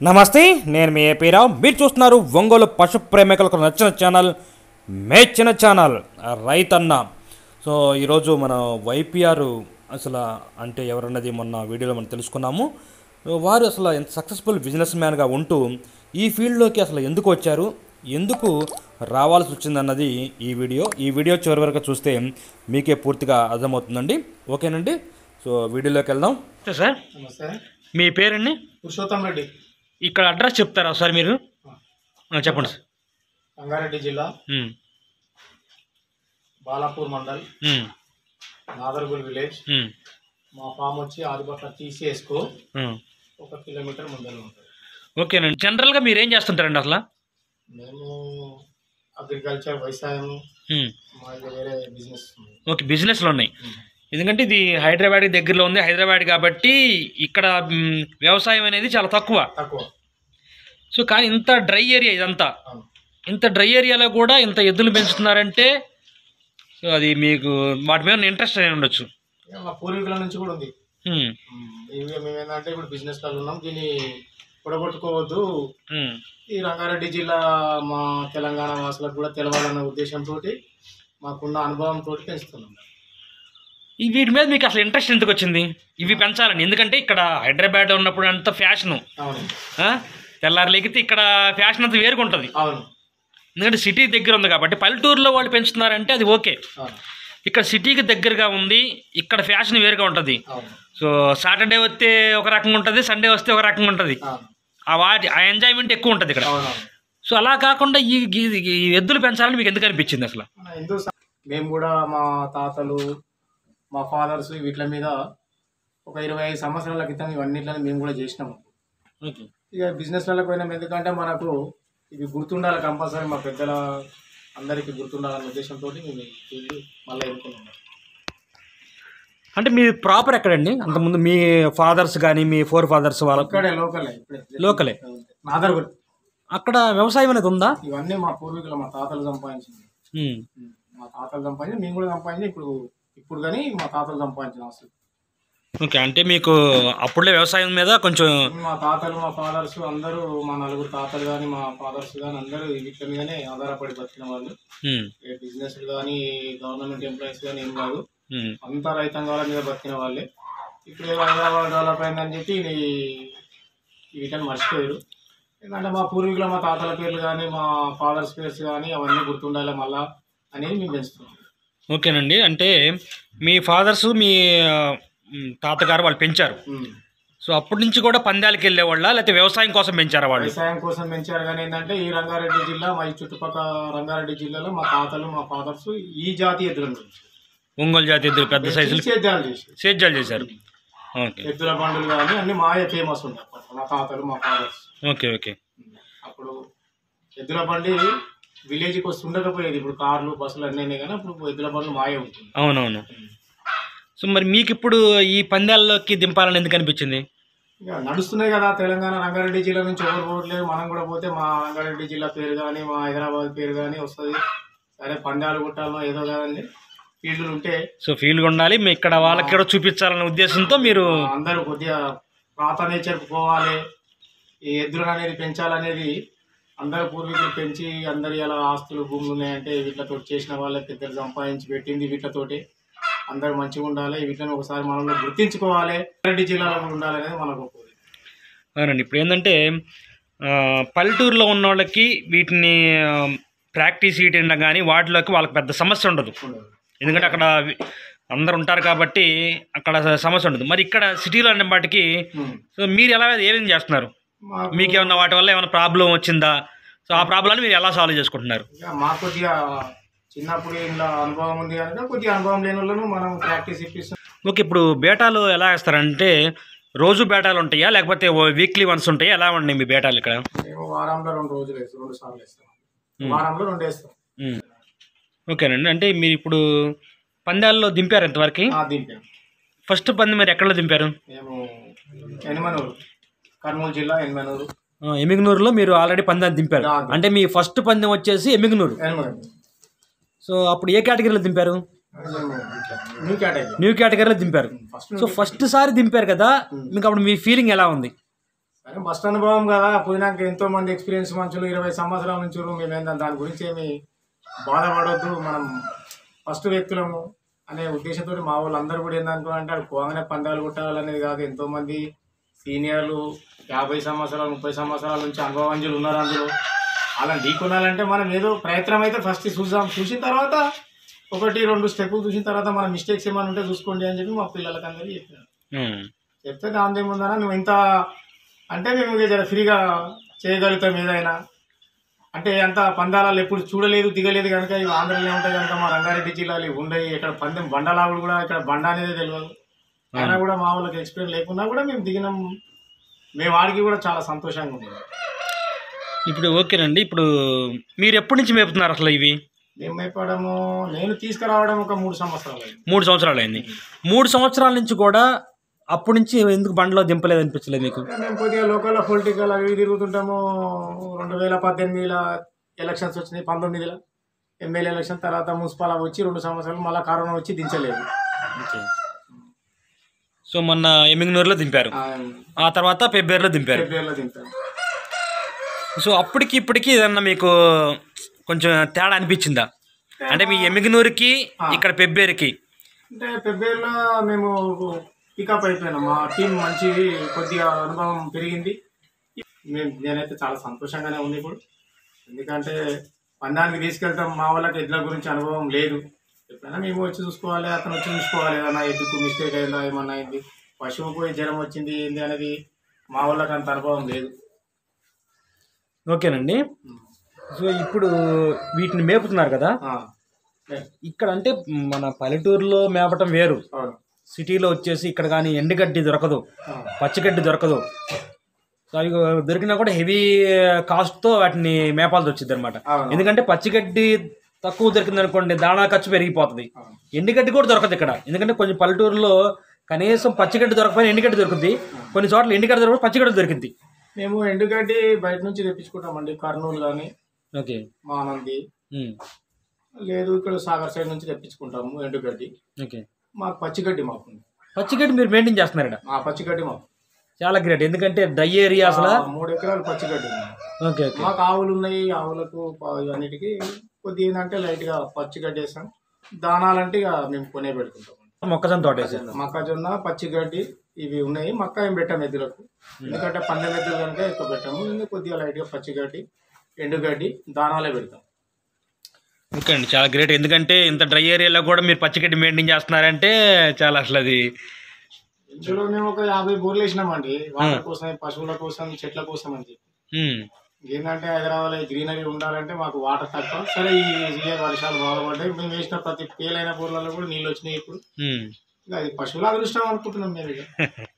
నమస్తే నేను మీ ఏపీరావు మీరు చూస్తున్నారు ఒంగోలు పశు ప్రేమికులకు నచ్చిన ఛానల్ మేచిన ఛానల్ రైతన్న సో ఈరోజు మన వైపీఆర్ అసలు అంటే ఎవరన్నది మొన్న వీడియోలో మనం తెలుసుకున్నాము వారు అసలు ఎంత సక్సెస్ఫుల్ బిజినెస్ మ్యాన్గా ఉంటూ ఈ ఫీల్డ్లోకి అసలు ఎందుకు వచ్చారు ఎందుకు రావాల్సి వచ్చిందన్నది ఈ వీడియో ఈ వీడియో చివరి వరకు చూస్తే మీకే పూర్తిగా అర్థమవుతుందండి ఓకేనండి సో వీడియోలోకి వెళ్దాం సార్ నమస్తే మీ పేరండి పురుషోత్తం రెడ్డి ఇక్కడ అడ్రస్ చెప్తారా ఒకసారి మీరు ఆ, చెప్పండి సార్ రంగారెడ్డి జిల్లా um, Balapur mandal um, Nadergul village um, మా ఫామ్ వచ్చి ఆదిపట్ల టీసీఎస్కు ఉమ్. ఒక కిలోమీటర్ ముందర ఉంటుంది ఓకేనండి జనరల్గా మీరు ఏం చేస్తుంటారండి అసలు మేము అగ్రికల్చర్ వ్యవసాయం ఉమ్, మాది వేరే బిజినెస్ ఉంది. ఓకే బిజినెస్లు ఉన్నాయి ఎందుకంటే ఇది హైదరాబాద్ దగ్గరలో ఉంది హైదరాబాద్ కాబట్టి ఇక్కడ మ్, వ్యవసాయం అనేది చాలా తక్కువ తక్కువ సో కానీ ఇంత డ్రై ఏరియా ఇదంతా అవును ఇంత డ్రై ఏరియాలో కూడా ఇంత ఎద్దులు పెంచుతున్నారంటే సో అది మీకు వాటి మీద ఇంట్రెస్ట్ అయి ఉండొచ్చు ఇక మా పూర్వీకుల నుంచి కూడా ఉంది ఉమ్, ఇవి మేము ఏంటంటే ఇప్పుడు బిజినెస్లలో ఉన్నాం దీన్ని పొడగొట్టుకోవద్దు ఉమ్, ఈ రంగారెడ్డి జిల్లా మా తెలంగాణ వాసులకు కూడా తెలవాలన్న ఉద్దేశంతో మాకున్న అనుభవంతో పెంచుతున్నాం ఈ వీటి మీద మీకు అసలు ఇంట్రెస్ట్ ఎందుకు వచ్చింది ఇవి పెంచాలని ఎందుకంటే ఇక్కడ హైదరాబాద్ ఉన్నప్పుడు అంత ఫ్యాషను అవును తెల్లారి లెగితే ఇక్కడ ఫ్యాషన్ అంతా వేరుగా ఉంటుంది అవును ఎందుకంటే సిటీ దగ్గర ఉంది కాబట్టి పల్లెటూరులో వాళ్ళు పెంచుతున్నారంటే అది ఓకే అవును ఇక్కడ సిటీకి దగ్గరగా ఉంది ఇక్కడ ఫ్యాషన్ వేరుగా ఉంటుంది అవును సో సాటర్డే వస్తే ఒక రకంగా ఉంటుంది సండే వస్తే ఒక రకంగా ఉంటుంది అవును ఆ వాటి ఆ ఎంజాయ్మెంట్ ఎక్కువ ఉంటుంది ఇక్కడ అవునవును సో అలా కాకుండా ఈ ఈ- ఈ ఎద్దులు పెంచాలని మీకు ఎందుకు అనిపించింది అసలు మన హిందూ స- మేము కూడా మా తాతలు మా ఫాదర్స్ వీటి మీద ఒక ఇరవై ఐదు సంవత్సరాల క్రితం ఇవన్నిట్లని మేము కూడా చేసినాము ఇక బిజినెస్లకు పోయినాం ఎందుకంటే మనకు ఇవి గుర్తుండాలి కంపల్సరీ మా పెద్దల అందరికీ గుర్తుండాలనే ఉద్దేశంతో మేము ఈ ఫీల్డ్ మళ్ళీ ఎన్నుకున్నాం అంటే మీ ప్రాపర్ ఎక్కడండి అంతకుముందు మీ ఫాదర్స్ కానీ మీ ఫోర్ ఫాదర్స్ వాళ్ళ ఇక్కడే లోకలే ఇప్పుడే లోకలే నాదర్గుల్ అక్కడ వ్యవసాయం అనేది ఉందా ఇవన్నీ మా పూర్వీకులు మా తాతలు సంపాదించింది ఉమ్. మా తాతలు సంపాదించి మేము కూడా సంపాదించి ఇప్పుడు ఇప్పుడు కానీ మా తాతలు సంపాదించిన అసలు ఓకే అంటే మీకు అప్పుడే వ్యవసాయం మీద కొంచెం మా తాతలు మా ఫాదర్స్ అందరూ మా నలుగురు తాతలు కానీ మా ఫాదర్స్ కానీ అందరూ వీటి మీదనే ఆధారపడి బతికిన వాళ్ళు ఉమ్, ఏ బిజినెస్ కానీ గవర్నమెంట్ ఎంప్లాయీస్ కానీ ఏం కాదు ఉమ్, అంతా రైతాంగాల మీద బతికిన వాళ్ళే ఇప్పుడు ఏదో హైదరాబాద్ డెవలప్ అయిందని చెప్పి ఈ- ఈ వీటిని మర్చిపోయారు ఎందుకంటే మా పూర్వీకుల మా తాతల పేర్లు కానీ మా ఫాదర్స్ పేర్స్ కానీ అవన్నీ గుర్తుండాలి మళ్ళా అనేది మేము పెంచుతున్నాం ఓకేనండి అంటే మీ ఫాదర్స్ మీ ఆ, ఉమ్, తాతగారు వాళ్ళు పెంచారు ఉమ్. సో అప్పటి నుంచి కూడా పందాలకి వెళ్ళేవాళ్ళ లేకపోతే వ్యవసాయం కోసం పెంచారా వాళ్ళు వ్యవసాయం కోసం పెంచారు కానీ ఏంటంటే ఈ రంగారెడ్డి జిల్లా మా ఈ చుట్టుపక్కల రంగారెడ్డి జిల్లాలో మా తాతలు మా ఫాదర్స్ ఈ జాతి ఎద్దులను పెంచారు ఒంగోలు జాతి ఎద్దులు పెద్ద సైజులు సేద్యాలు చేసి సేద్యాలు చేశారు ఓకే ఎద్దుల బండులు కానీ అన్ని మాయే ఫేమస్ ఉండే అప్పట్లో మా తాతలు మా ఫాదర్స్ ఓకే ఓకే అప్పుడు ఎద్దుల బండి విలేజ్కి వస్తు ఉండకపోయేది ఇప్పుడు కార్లు బస్సులు అన్నీ అయినాయి కానీ అప్పుడు ఎద్దుల బండ్లు మాయే ఉంటుంది అవునవును సో మరి మీకు ఇప్పుడు ఈ పందాల్లోకి దింపాలని ఎందుకు అనిపించింది ఇక నడుస్తున్నాయి కదా తెలంగాణ రంగారెడ్డి జిల్లా నుంచి ఎవరు పోవట్లేదు మనం కూడా పోతే మా రంగారెడ్డి జిల్లా పేరు కానీ మా హైదరాబాద్ పేరు కానీ వస్తుంది సరే పండాలు కొట్టాలనో ఏదో కదండి ఫీల్డ్లు ఉంటే సో ఫీల్డ్గా ఉండాలి మీ ఇక్కడ వాళ్ళకి కూడా చూపించాలనే ఉద్దేశంతో మీరు అందరూ కొద్దిగా పాత నేచర్కి పోవాలి ఈ ఎద్దులను అనేది పెంచాలనేది అందరు పూర్వీకులు పెంచి అందరి అలా ఆస్తులు భూములు ఉన్నాయంటే వీటితో చేసిన వాళ్ళే పెద్దలు సంపాదించి పెట్టింది వీటితోటి అందరూ మంచిగా ఉండాలి వీటిని ఒకసారి మనల్ని గుర్తించుకోవాలి రెడ్డి జిల్లాలో కూడా ఉండాలనేది మనకు ఒక కోరిక. అవునండి ఇప్పుడు ఏంటంటే ఆ, పల్లెటూరులో ఉన్న వాళ్ళకి వీటిని ఆ, ప్రాక్టీస్ చేయడం కానీ వాటిలోకి వాళ్ళకి పెద్ద సమస్య ఉండదు ఉండదు. ఎందుకంటే అక్కడ వి- అందరు ఉంటారు కాబట్టి అక్కడ సమస్య ఉండదు మరి ఇక్కడ సిటీలో అనే వాటికి ఉమ్. సో మీరు ఎలా ఏమేమి చేస్తున్నారు మాకు మీకు ఏమన్నా వాటి వల్ల ఏమైనా ప్రాబ్లం వచ్చిందా సో ఆ ప్రాబ్లమ్ని మీరు ఎలా సాల్వ్ చేసుకుంటున్నారు ఇక మాకు కొద్దిగా చిన్నప్పుడు ఇలా అనుభవం ఉంది కనుక కొద్దిగా అనుభవం లేని వాళ్ళను మనం ప్రాక్టీస్ ఇప్పిస్తాం ఓకే ఇప్పుడు బేటాలు ఎలా వేస్తారంటే రోజు బేటాలు ఉంటాయా లేకపోతే వీక్లీ వన్స్ ఉంటాయా ఎలా ఉన్నాయి మీ బేటాలు ఇక్కడ మేము వారంలో రెండు రోజులు వేస్తాం రెండు సార్లు వేస్తాం వారంలో రెండు వేస్తాం ఉమ్. ఓకేనండి అంటే మీరు ఇప్పుడు పందాల్లో దింపారు ఎంతవరకు ఆ, దింపాం ఫస్ట్ పంది మీరు ఎక్కడ దింపారు మేము ఎనమనూరు కర్నూలు జిల్లా ఎనమనూరు ఆ, ఎమిగనూరులో మీరు ఆల్రెడీ పందాన్ని దింపారు ఆ, అంటే మీ ఫస్ట్ పందెం వచ్చేసి ఎమిగనూరు ఎనమనూరు సో అప్పుడు ఏ కేటగిరీలో దింపారు న్యూ కేటగిరీ న్యూ కేటగిరీలో దింపారు ఫస్ట్ సో ఫస్ట్ సారి దింపారు కదా మీకు అప్పుడు మీ ఫీలింగ్ ఎలా ఉంది కానీ ఫస్ట్ అనుభవం కదా పోయినాక ఎంతో మంది ఎక్స్పీరియన్స్ మనుషులు ఇరవై సంవత్సరాల నుంచి ఉన్నారు. మేము ఏంటంటే దాని గురించి ఏమి బాధపడొద్దు మనం ఫస్ట్ వ్యక్తులము అనే ఉద్దేశంతో మా వాళ్ళు అందరూ కూడా ఏందనుకున్నారంటే అది పోగానే పందాలు కొట్టాలనేది కాదు ఎంతో మంది సీనియర్లు యాభై సంవత్సరాలు ముప్పై సంవత్సరాల నుంచి అనుభవంజులు ఉన్నారు అందులో అలా ఢీకొనాలంటే మనం ఏదో ప్రయత్నం అయితే ఫస్ట్ చూసాం చూసిన తర్వాత ఒకటి రెండు స్టెప్పులు చూసిన తర్వాత మన మిస్టేక్స్ ఏమైనా ఉంటే చూసుకోండి అని చెప్పి మా పిల్లలకి అందరికీ చెప్పాను ఉమ్. చెప్తే దాని ఏముందన్నా నువ్వు ఇంత అంటే మేము ఇక జర ఫ్రీగా చేయగలుగుతాం ఏదైనా అంటే అంత పందాలలో ఎప్పుడు చూడలేదు దిగలేదు కనుక ఇవి ఆంధ్రలో ఉంటాయి కనుక మా రంగారెడ్డి జిల్లాలో ఇవి ఉండయి ఇక్కడ పందెం బండలాగుడు కూడా ఇక్కడ బండ అనేది తెలియదు అయినా కూడా మా వాళ్ళకి ఎక్స్పీరియన్స్ లేకున్నా కూడా మేము దిగినాం మేము ఆడికి కూడా చాలా సంతోషంగా ఉంది ఇప్పుడు ఓకేనండి ఇప్పుడు మీరు ఎప్పటి నుంచి మేపుతున్నారు అసలు ఇవి మేము మేపడము నేను తీసుకురావడం ఒక మూడు సంవత్సరాలు అయింది. మూడు సంవత్సరాలు అయింది మూడు సంవత్సరాల నుంచి కూడా అప్పటి నుంచి ఎందుకు బండిలో దింపలేదు అనిపించలేదు మీకు మేము కొద్దిగా లోకల్ పొలిటికల్ అవి ఇవి తిరుగుతుంటాము రెండు వేల పద్దెనిమిదిలో ఎలక్షన్స్ వచ్చినాయి పంతొమ్మిదిలో ఎమ్మెల్యే ఎలక్షన్ తర్వాత మున్సిపల్ అవి వచ్చి రెండు సంవత్సరాలు మళ్ళీ కరోనా వచ్చి దించలేదు సో మొన్న ఎమ్మింగనూరులో దింపారు ఆ, ఆ తర్వాత పెబ్బేరులో దింపారు ఫిబ్రవరిలో దింపారు సో అప్పటికి ఇప్పటికి ఏదన్నా మీకు కొంచెం తేడా అనిపించిందా అంటే మీ ఎమ్మిగనూరుకి ఇక్కడ పెబ్బేరుకి అంటే ఫిబ్రవరిలో మేము పికప్ అయిపోయినాం మా టీం మంచి కొద్దిగా అనుభవం పెరిగింది మేము నేనైతే చాలా సంతోషంగానే ఉంది ఇప్పుడు ఎందుకంటే పందానికి తీసుకెళ్తాం మా వాళ్ళకి ఎడ్ల గురించి అనుభవం లేదు ఎప్పుడైనా మేము వచ్చి చూసుకోవాలి అతను వచ్చి చూసుకోవాలి ఏదైనా ఎద్దుకు మిస్టేక్ అయిందా ఏమన్నా అయింది పశువుకు జ్వరం వచ్చింది ఏంది అనేది మా వాళ్ళకి అంత అనుభవం లేదు ఓకేనండి సో ఇప్పుడు వీటిని మేపుతున్నారు కదా ఆ, ఇక్కడ అంటే మన పల్లెటూరులో మేపటం వేరు అవును సిటీలో వచ్చేసి ఇక్కడ కానీ ఎండుగడ్డి దొరకదు ఆ, పచ్చిగడ్డి దొరకదు సో అవి దొరికినా కూడా హెవీ కాస్ట్తో వాటిని మేపాల్సి వచ్చింది అనమాట అవును. ఎందుకంటే పచ్చిగడ్డి తక్కువ దొరికింది అనుకోండి దాణా ఖర్చు పెరిగిపోతుంది అవును. ఎండుగడ్డి కూడా దొరకదు ఇక్కడ ఎందుకంటే కొంచెం పల్లెటూరులో కనీసం పచ్చిగడ్డి దొరకపోయినా ఎండుగడ్డి దొరుకుతుంది కొన్ని చోట్ల ఎండుగడ్డి దొరకదు పచ్చిగడ్డి దొరికింది మేము ఎండుగడ్డి బయట నుంచి తెప్పించుకుంటామండి కర్నూలు కానీ ఓకే మానంది ఉమ్. లేదు ఇక్కడ సాగర్ సైడ్ నుంచి తెప్పించుకుంటాము ఎండుగడ్డి ఓకే మాకు పచ్చిగడ్డి మాకు ఉంది. పచ్చిగడ్డి మీరు మెయింటైన్ చేస్తున్నారు ఇక్కడ ఆ పచ్చిగడ్డి మాకు చాలా గ్రేట్ ఎందుకంటే డ్రై ఏరియా అసలు ఆ, మూడు ఎకరాలు పచ్చిగడ్డి ఉంది. ఓకే ఓకే మాకు ఆవులు ఉన్నాయి ఆవులకు ప- ఇవన్నిటికి కొద్దిగా ఏంటంటే లైట్ గా పచ్చిగడ్డి వేస్తాం దానాలంటే ఇక మేము కొనే పెట్టుకుంటాం మొక్కజొన్న తోట వేసారు మొక్కజొన్న పచ్చిగడ్డి ఇవి ఉన్నాయి మక్క ఏం పెట్టాము ఎద్దులకు ఎందుకంటే పందెం ఎద్దులు కనుక ఎక్కువ పెట్టాము ఇంకా కొద్దిగా లైట్ గా పచ్చిగడ్డి ఎండుగడ్డి దానాలే పెడతాం ఓకే అండి చాలా గ్రేట్ ఎందుకంటే ఇంత డ్రై ఏరియాలో కూడా మీరు పచ్చిగడ్డి మెయింటైన్ చేస్తున్నారంటే చాలా అసలు అది ఇందులో మేము ఒక యాభై బోర్లు వేసినామండి వాళ్ళ కోసం పశువుల కోసం చెట్ల కోసం అని చెప్పి ఉమ్. ఏంటంటే హైదరాబాద్ గ్రీనరీ ఉండాలంటే మాకు వాటర్ తక్కువ సరే ఈ ఇయర్ వర్షాలు బాగుపడ్డాయి మేము వేసిన ప్రతి పేలైన బోర్లలో కూడా నీళ్ళు వచ్చినాయి ఇప్పుడు ఉమ్. ఇంకా అది పశువుల అదృష్టం అనుకుంటున్నాం మేము ఇక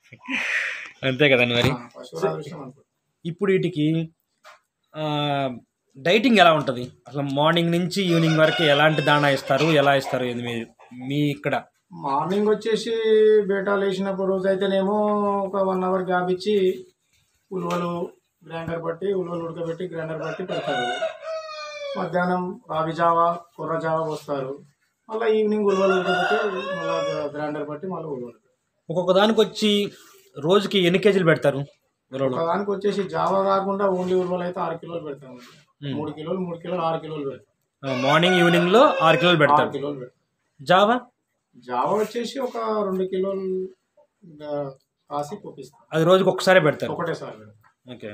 అంతే కదండి మరి ఆ, పశువుల అదృష్టం అనుకుంటున్నాం ఇప్పుడు వీటికి ఆ, డైటింగ్ ఎలా ఉంటుంది అసలు మార్నింగ్ నుంచి ఈవినింగ్ వరకు ఎలాంటి దాణా ఇస్తారు ఎలా ఇస్తారు ఇది మీ మీ ఇక్కడ మార్నింగ్ వచ్చేసి బేటాలు వేసినప్పుడు రోజు అయితేనేమో ఒక వన్ అవర్ గ్యాప్ ఇచ్చి ఉలువలు గ్రైండర్ బట్టి ఉలువలు ఉడకబెట్టి గ్రైండర్ బట్టి పెడతారు మధ్యాహ్నం రావి జావా కుర్ర జావా వస్తారు మళ్ళీ ఈవినింగ్ ఉలువలు ఉడకబెట్టి మళ్ళీ గ్రైండర్ బట్టి మళ్ళీ ఉలువలు ఒక్కొక్క దానికి వచ్చి రోజుకి ఎన్ని కేజీలు పెడతారు ఉలవలు? ఒక దానికి వచ్చేసి జావా కాకుండా ఓన్లీ ఉలువలు అయితే ఆరు కిలోలు పెడతాము Hmm. మూడు కిలోలు మూడు కిలోలు ఆరు కిలోలు పెడతాం ఆ, మార్నింగ్ ఈవినింగ్ లో ఆరు కిలోలు ఆరు పెడతారు కిలోలు పెడతాం జావా జావా వచ్చేసి ఒక రెండు కిలోలు ఆ, కాసి పంపిస్తాం అది రోజుకి ఒక్కసారే పెడతారు ఒకటేసారి పెడతాం ఓకే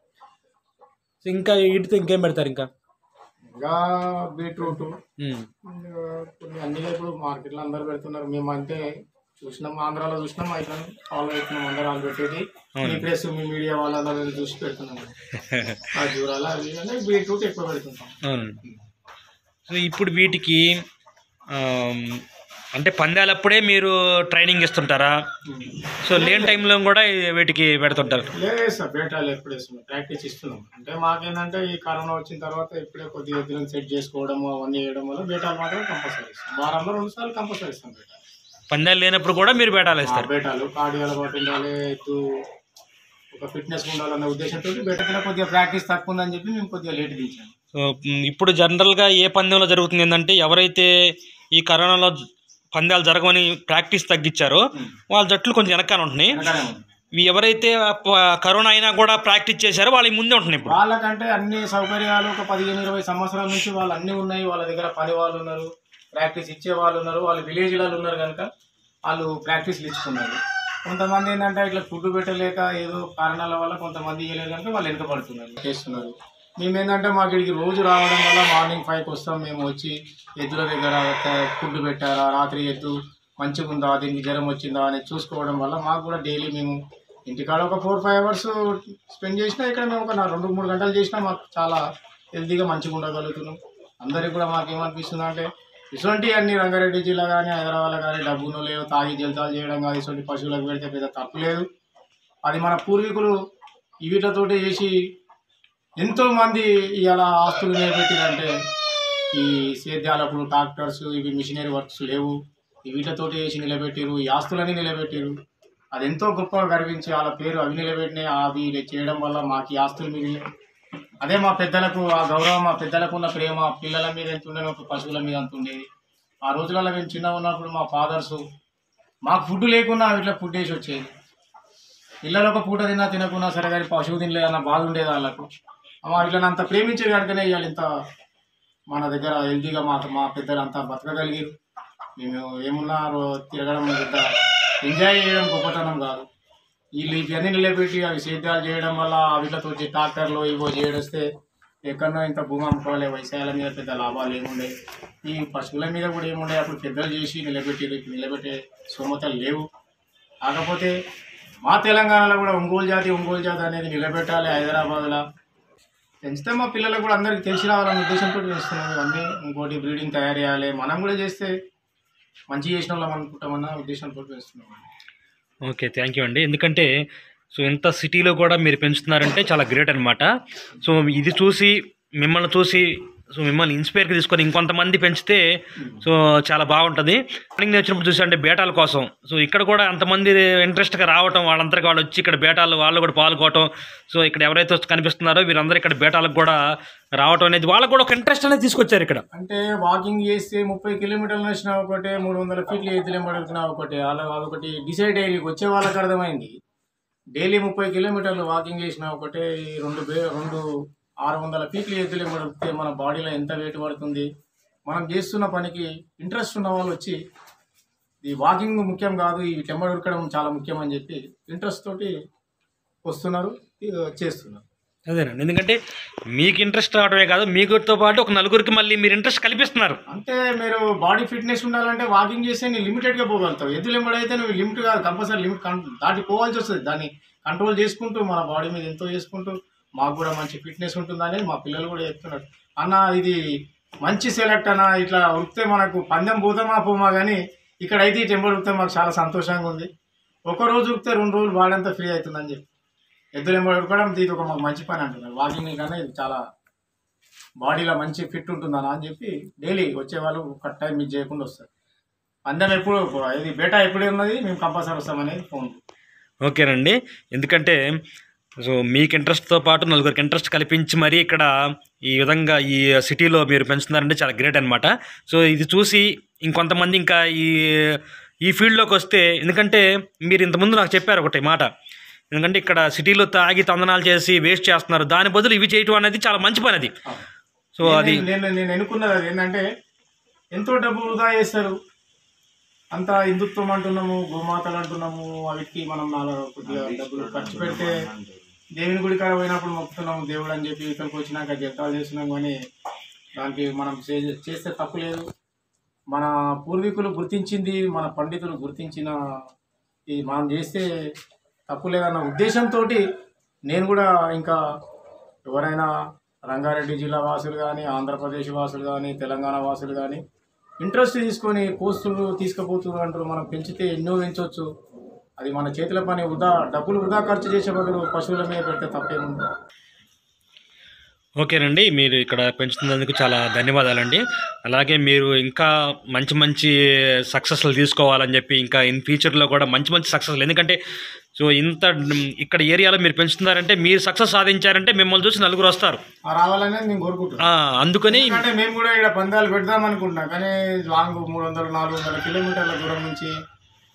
సో ఇంకా వీటితో ఇంకేం పెడతారు ఇంకా ఇంకా బీట్రూట్ ఉమ్. ఇంకా కొన్ని అన్ని ఇప్పుడు మార్కెట్లో అందరూ పెడుతున్నారు మేము అంటే చూసినాం ఆంధ్రాలో చూసినాం అయితే ఫాలో అవుతున్నాం అందరూ వాళ్ళు పెట్టేది మీ ప్రెస్ మీ మీడియా వాళ్ళందరూ చూసి పెడుతున్నాం ఆ జూరాలు అవి అంటే బీట్రూట్ ఎక్కువ పెడుతుంటాం అవునండి సో ఇప్పుడు వీటికి ఆమ్, అంటే పందాలప్పుడే మీరు ట్రైనింగ్ ఇస్తుంటారా సో లేని టైంలో కూడా వీటికి పెడుతుంటారు లేదు సార్ బేటాలు ఎప్పుడు వేస్తున్నాం ప్రాక్టీస్ ఇస్తున్నాం అంటే మాకేంటంటే ఈ కరోనా వచ్చిన తర్వాత ఇప్పుడే కొద్దిగా ఎద్దులను సెట్ చేసుకోవడం అవన్నీ చేయడం వల్ల బేటాలు మాత్రం కంపల్సరీ ఇస్తాం వారంలో రెండు సార్లు కంపల్సరీ ఇస్తాం బేటాలు పందాలు లేనప్పుడు కూడా మీరు బేటాలు ఆ ఇస్తారు బేటాలు కార్డియో అలవాటు ఉండాలి ఎత్తు ఒక ఫిట్నెస్ ఉండాలన్న ఉద్దేశంతో బేటలో కొద్దిగా ప్రాక్టీస్ తక్కువ ఉందని చెప్పి మేము కొద్దిగా లేట్ దించాము సో మ్, ఇప్పుడు జనరల్గా ఏ పందెంలో జరుగుతుంది ఏంటంటే ఎవరైతే ఈ కరోనాలో జ- పందాలు జరగవని ప్రాక్టీస్ తగ్గించారో వాళ్ళ జట్లు కొంచెం వెనకాల ఉంటున్నాయి వెనకనే ఉంది ఈ ఎవరైతే ప- కరోనా అయినా కూడా ప్రాక్టీస్ చేశారో వాళ్ళకి ముందే ఉంటున్నాయి ఇప్పుడు వాళ్ళకంటే అన్ని సౌకర్యాలు ఒక పదిహేను ఇరవై సంవత్సరాల నుంచి వాళ్ళు అన్ని ఉన్నాయి వాళ్ళ దగ్గర పని వాళ్ళు ఉన్నారు ప్రాక్టీస్ ఇచ్చే వాళ్ళు ఉన్నారు వాళ్ళు విలేజ్లలో ఉన్నారు కనుక వాళ్ళు ప్రాక్టీస్లు ఇచ్చుకున్నారు కొంతమంది ఏంటంటే ఇట్లా ఫుడ్ పెట్టలేక ఏదో కారణాల వల్ల కొంతమంది ఇవ్వలేదు కనుక వాళ్ళు వెనుకబడుతున్నారు చేస్తున్నారు మేము ఏంటంటే మాకు ఇక్కడికి రోజు రావడం వల్ల మార్నింగ్ ఫైవ్కి వస్తాం మేము వచ్చి ఎద్దుల దగ్గర ఫుడ్ పెట్టారా రాత్రి ఎద్దు మంచిగా ఉందా దీనికి జ్వరం వచ్చిందా అనేది చూసుకోవడం వల్ల మాకు కూడా డైలీ మేము ఇంటికాడ ఒక ఫోర్ ఫైవ్ అవర్స్ స్పెండ్ చేసినా ఇక్కడ మేము ఒక నా- రెండు మూడు గంటలు చేసినా మాకు చాలా హెల్తీగా మంచిగా ఉండగలుగుతున్నాం అందరికి కూడా మాకు ఏమనిపిస్తుంది అంటే ఇటువంటి అన్ని రంగారెడ్డి జిల్లా కానీ హైదరాబాద్ కానీ డబ్బును లేవు తాగి జల్తాలు చేయడం కానీ ఇటువంటి పశువులకు పెడితే పెద్ద తప్పు లేదు అది మన పూర్వీకులు ఈ వీటితోటి చేసి ఎంతో మంది ఇలా ఆస్తులు నిలబెట్టిరంటే ఈ సేద్యాలప్పుడు ట్రాక్టర్స్ ఇవి మిషనరీ వర్క్స్ లేవు ఈ వీటితోటి చేసి నిలబెట్టిరు ఈ ఆస్తులని నిలబెట్టిరు అది ఎంతో గొప్పగా గర్వించి వాళ్ళ పేరు అవి నిలబెట్టినాయి అవి చేయడం వల్ల మాకు ఈ ఆస్తులు మిగిలినాయి అదే మా పెద్దలకు ఆ గౌరవం మా పెద్దలకు ఉన్న ప్రేమ పిల్లల మీద ఎంత ఉండేది ఒక పశువుల మీద అంత ఉండేది ఆ రోజులలో మేము చిన్నగా ఉన్నప్పుడు మా ఫాదర్స్ మాకు ఫుడ్ లేకున్నా ఇట్లా ఫుడ్ వేసి వచ్చేది పిల్లలు ఒక పూట తిన్నా తినకున్నా సరే కానీ పశువు తినలేదన్న బాధ ఉండేది వాళ్ళకు మా వీళ్ళని అంత ప్రేమించే కనుకనే ఇవాళ ఇంత మన దగ్గర హెల్తీగా మా మా పెద్దలు అంతా బతకగలిగారు మేము ఏమున్నా రో- తిరగడం పెద్ద ఎంజాయ్ చేయడం గొప్పతనం కాదు వీళ్ళు ఇవన్నీ నిలబెట్టి అవి సేద్యాలు చేయడం వల్ల వీటితో వచ్చి ట్రాక్టర్లు ఇవో చేయడొస్తే ఎక్కడో ఇంత భూమి అమ్ముకోవాలి వ్యవసాయాల మీద పెద్ద లాభాలు ఏముండే ఈ పశువుల మీద కూడా ఏముండే అప్పుడు పెద్దలు చేసి నిలబెట్టి ఇప్పుడు నిలబెట్టే స్తోమతలు లేవు కాకపోతే మా తెలంగాణలో కూడా ఒంగోలు జాతి ఒంగోలు జాతి అనేది నిలబెట్టాలి హైదరాబాద్లో పెంచితే మా పిల్లలకు కూడా అందరికీ తెలిసి రావాలనే ఉద్దేశంతో చేస్తున్నాం ఇవన్నీ ఇంకోటి బ్రీడింగ్ తయారు చేయాలి మనం కూడా చేస్తే మంచి చేసిన వాళ్ళం అనుకుంటామన్న ఉద్దేశంతో చేస్తున్నాం ఓకే థ్యాంక్ యూ అండి ఎందుకంటే సో ఇంత సిటీలో కూడా మీరు పెంచుతున్నారంటే చాలా గ్రేట్ అనమాట సో ఇది చూసి మిమ్మల్ని చూసి సో మిమ్మల్ని ఇన్స్పైర్కి తీసుకొని ఇంకొంతమంది పెంచితే సో చాలా బాగుంటుంది మార్నింగ్ వచ్చినప్పుడు చూసి అంటే బేటాల కోసం సో ఇక్కడ కూడా అంతమంది ఇంట్రెస్ట్గా రావటం వాళ్ళందరికీ వాళ్ళు వచ్చి ఇక్కడ బేటాలు వాళ్ళు కూడా పాల్గొవటం సో ఇక్కడ ఎవరైతే వచ్చి కనిపిస్తున్నారో వీరందరూ ఇక్కడ బేటాలకు కూడా రావటం అనేది వాళ్ళకు కూడా ఒక ఇంట్రెస్ట్ అనేది తీసుకొచ్చారు ఇక్కడ అంటే వాకింగ్ చేస్తే ముప్పై కిలోమీటర్లు వచ్చినా ఒకటే మూడు వందల ఫీట్లు ఎత్తులేం పడుతున్నా ఒకటే అలా అదొకటి డిసైడ్ అయ్యి వచ్చే వాళ్ళకి అర్థమైంది డైలీ ముప్పై కిలోమీటర్లు వాకింగ్ చేసినా ఒకటే ఈ రెండు బే రెండు ఆరు వందల ఫీట్లు ఎత్తులేం పడితే మన బాడీలో ఎంత వెయిట్ పడుతుంది మనం చేస్తున్న పనికి ఇంట్రెస్ట్ ఉన్న వాళ్ళు వచ్చి ఈ వాకింగ్ ముఖ్యం కాదు ఈ టెంబర్ ఉరకడం చాలా ముఖ్యం అని చెప్పి ఇంట్రెస్ట్ తోటి వస్తున్నారు ఇక చేస్తున్నారు అదేనండి ఎందుకంటే మీకు ఇంట్రెస్ట్ రావడమే కాదు మీకుతో పాటు ఒక నలుగురికి మళ్ళీ మీరు ఇంట్రెస్ట్ కల్పిస్తున్నారు అంటే మీరు బాడీ ఫిట్నెస్ ఉండాలంటే వాకింగ్ చేస్తే నీ లిమిటెడ్గా పోగలుగుతావు ఎద్దులు ఎంబడైతే నువ్వు లిమిట్ కాదు కంపల్సరీ లిమిట్ దాటి పోవాల్సి వస్తుంది దాన్ని కంట్రోల్ చేసుకుంటూ మన బాడీ మీద ఎంతో చేసుకుంటూ మాకు కూడా మంచి ఫిట్నెస్ ఉంటుందని మా పిల్లలు కూడా చెప్తున్నారు అన్న ఇది మంచి సెలెక్ట్ అన్న ఇట్లా ఉరికితే మనకు పందెం పోతామా పోమా కానీ ఇక్కడైతే ఈ టెంపుల్ ఉరికితే మాకు చాలా సంతోషంగా ఉంది ఒక రోజు ఉరికితే రెండు రోజులు బాడీ అంతా ఫ్రీ అవుతుందని చెప్పి ఎద్దులు ఎంబడి ఉరకడం ఇది ఒక మాకు మంచి పని అంటున్నారు వాకింగ్ కన్నా ఇది చాలా బాడీలో మంచి ఫిట్ ఉంటుందనా అని చెప్పి డైలీ వచ్చేవాళ్ళు కట్ టైం మిస్ చేయకుండా వస్తారు అందరం ఎప్పుడు ఇది బేటా ఎప్పుడు ఉన్నది మేము కంపల్సరీ వస్తామనేది ఫోన్ ఓకేనండి ఎందుకంటే సో మీకు ఇంట్రెస్ట్తో పాటు నలుగురికి ఇంట్రెస్ట్ కల్పించి మరీ ఇక్కడ ఈ విధంగా ఈ సిటీలో మీరు పెంచుతున్నారంటే చాలా గ్రేట్ అనమాట సో ఇది చూసి ఇంకొంతమంది ఇంకా ఈ ఈ ఫీల్డ్లోకి వస్తే ఎందుకంటే మీరు ఇంతకుముందు నాకు చెప్పారు ఒకటి మాట ఎందుకంటే ఇక్కడ సిటీలో తాగి తందనాలు చేసి వేస్ట్ చేస్తున్నారు దాని బదులు ఇవి చేయటం అనేది చాలా మంచి పని అది సో అది నేను నేను- నేను ఎన్నుకున్నది అది ఏంటంటే ఎంతో డబ్బు వృధా చేస్తారు అంత హిందుత్వం అంటున్నాము గోమాతలు అంటున్నాము వాటికి మనం నాలుగు కొద్దిగా డబ్బులు ఖర్చు పెడితే దేవుని గుడి కాడ పోయినప్పుడు మొక్కుతున్నాము దేవుడు అని చెప్పి ఇక్కడికి వచ్చినాక జతాలు చేస్తున్నాం కానీ దానికి మనం చే- చేస్తే తప్పు లేదు మన పూర్వీకులు గుర్తించింది మన పండితులు గుర్తించిన ఈ మనం చేస్తే తప్పు లేదన్న ఉద్దేశంతో నేను కూడా ఇంకా ఎవరైనా రంగారెడ్డి జిల్లా వాసులు కానీ ఆంధ్రప్రదేశ్ వాసులు కానీ తెలంగాణ వాసులు కానీ ఇంట్రెస్ట్ తీసుకొని కోస్తులు తీసుకుపోతున్నారు అంటారు మనం పెంచితే ఎన్నో పెంచవచ్చు అది మన చేతుల పని వృధా డబ్బులు వృధా ఖర్చు చేసే బదులు పశువుల మీద పెడితే తప్పేముంది ఓకేనండి మీరు ఇక్కడ పెంచుతున్నందుకు చాలా ధన్యవాదాలండి అలాగే మీరు ఇంకా మంచి మంచి సక్సెస్లు తీసుకోవాలని చెప్పి ఇంకా ఇన్ ఫ్యూచర్లో కూడా మంచి మంచి సక్సెస్లు ఎందుకంటే సో ఇంత మ్, ఇక్కడ ఏరియాలో మీరు పెంచుతున్నారంటే మీరు సక్సెస్ సాధించారంటే మిమ్మల్ని చూసి నలుగురు వస్తారు ఆ రావాలనేది నేను కోరుకుంటున్నాను ఆ, అందుకని ఎందుకంటే మేము కూడా ఇక్కడ పందాలు పెడదాం అనుకుంటున్నాం కానీ లాంగ్ మూడు వందలు నాలుగు వందల కిలోమీటర్ల దూరం నుంచి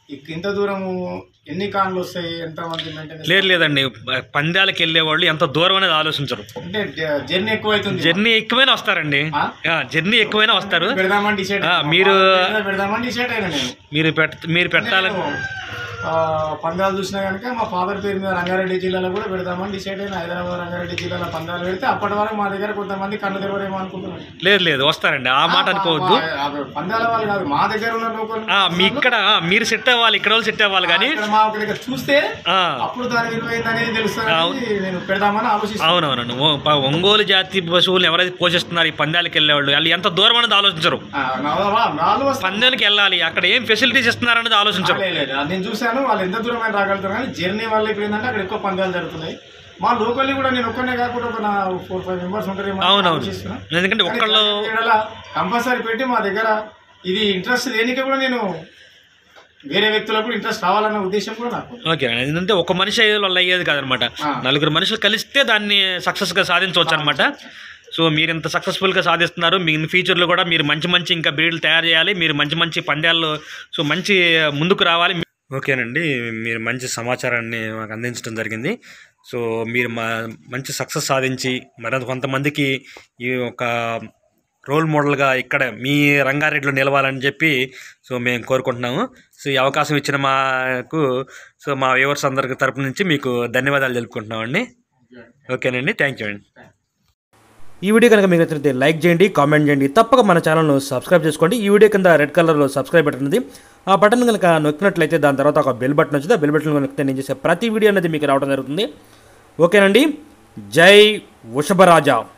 ఇక్- ఇంత దూరము ఎన్ని కాన్లు వస్తాయి ఎంత మంది మెయింటెనెన్స్ లేదు లేదండి పందాలకు వెళ్ళే వాళ్ళు ఎంత దూరం అనేది ఆలోచించరు అంటే జ- జర్నీ ఎక్కువ అవుతుంది జర్నీ ఎక్కువైనా వస్తారండి ఆ? ఆ, జర్నీ ఎక్కువైనా వస్తారు పెడదామని డిసైడ్ ఆ, మీరు- పెడదామని డిసైడ్ అయినా నేను మీరు పెట్ మీరు పెట్టాలి నేను, ఆ, పందాలు చూసినా కనుక మా ఫాదర్ పేరు మీద రంగారెడ్డి జిల్లాలో కూడా పెడదామని డిసైడ్ అయిన హైదరాబాద్ రంగారెడ్డి జిల్లాలో పందాలు పెడితే అప్పటి వరకు మా దగ్గర కొంతమంది కన్ను తెరవరేమో అనుకుంటున్నాను లేదు లేదు వస్తారండి ఆ మాట అనుకోవద్దు మా- ఆ పందాల వాళ్ళు కాదు మా దగ్గర ఉన్న లోకల్ ఆ, మీ ఇక్కడ ఆ, మీరు సెట్ అవ్వాలి ఇక్కడ వాళ్ళు సెట్ అవ్వాలి కానీ ఇక్కడ మా ఒక దగ్గర చూస్తే ఆ, అప్పుడు దాని విలువ ఏందనేది తెలుస్తుంది నేను పెడదామని ఆలోచిస్తాను అవునవునండి ఓ- ప- ఒంగోలు జాతి పశువులు ఎవరైతే పోషిస్తున్నారు ఈ పందాలకు వెళ్ళే వాళ్ళు వాళ్ళు ఎంత దూరం అనేది ఆలోచించరు ఆ, నా- నాలుగు వస్తాయి. పందానికి వెళ్ళాలి అక్కడ ఏం ఫెసిలిటీస్ ఇస్తున్నారు అనేది ఆలోచించరు లేదు, లేదు. అది నేను చూశాను వాళ్ళు ఎంత దూరం అయినా రాగలుగుతారు కానీ జర్నీ వల్ల ఇప్పుడు ఏంటంటే అక్కడ ఎక్కువ పందాలు జరుగుతున్నాయి మా లోకల్లీ కూడా నేను ఒక్కనే కాకుండా ఒక నా ఫోర్ ఫైవ్ మెంబర్స్ ఉంటారేమో అని అవునవును ఆలోచిస్తున్నా. ఎందుకంటే ఒక్కళ్ళు కంపల్సరీ పెట్టి మా దగ్గర ఇది ఇంట్రెస్ట్ దేనికి కూడా నేను వేరే వ్యక్తులకు కూడా ఇంట్రెస్ట్ రావాలన్న ఉద్దేశం కూడా నాకు ఉంది. ఓకే అండి ఎందుకంటే ఒక మనిషి అయ్యేది వల్ల అయ్యేది కాదనమాట ఆ. నలుగురు మనుషులు కలిస్తే దాన్ని సక్సెస్గా సాధించవచ్చు అనమాట సో మీరు ఇంత సక్సెస్ఫుల్గా సాధిస్తున్నారు మీ ఫ్యూచర్లో కూడా మీరు మంచి మంచి ఇంకా బ్రీడ్లు తయారు చేయాలి మీరు మంచి మంచి పందాల్లో సో మంచి ముందుకు రావాలి ఓకేనండి మీరు మంచి సమాచారాన్ని మాకు అందించడం జరిగింది సో మీరు మా మంచి సక్సెస్ సాధించి మరి కొంతమందికి ఈ ఒక రోల్ మోడల్గా ఇక్కడ మీ రంగారెడ్డిలో నిలవాలని చెప్పి సో మేము కోరుకుంటున్నాము సో ఈ అవకాశం ఇచ్చిన మాకు సో మా వ్యూవర్స్ అందరికి తరపు నుంచి మీకు ధన్యవాదాలు తెలుపుకుంటున్నామండి ఓకేనండి థ్యాంక్ యూ అండి ఈ వీడియో కనుక మీకు నచ్చితే లైక్ చేయండి కామెంట్ చేయండి తప్పక మన ఛానల్ను సబ్స్క్రైబ్ చేసుకోండి ఈ వీడియో కింద రెడ్ కలర్లో సబ్స్క్రైబ్ బటన్ ఉంది ఆ బటన్ కనుక నొక్కినట్లయితే దాని తర్వాత ఒక బెల్ బటన్ వచ్చింది ఆ బెల్ బటన్ నొక్కితే నేను చేసే ప్రతి వీడియో అనేది మీకు రావడం జరుగుతుంది ఓకేనండి జై వృషభరాజా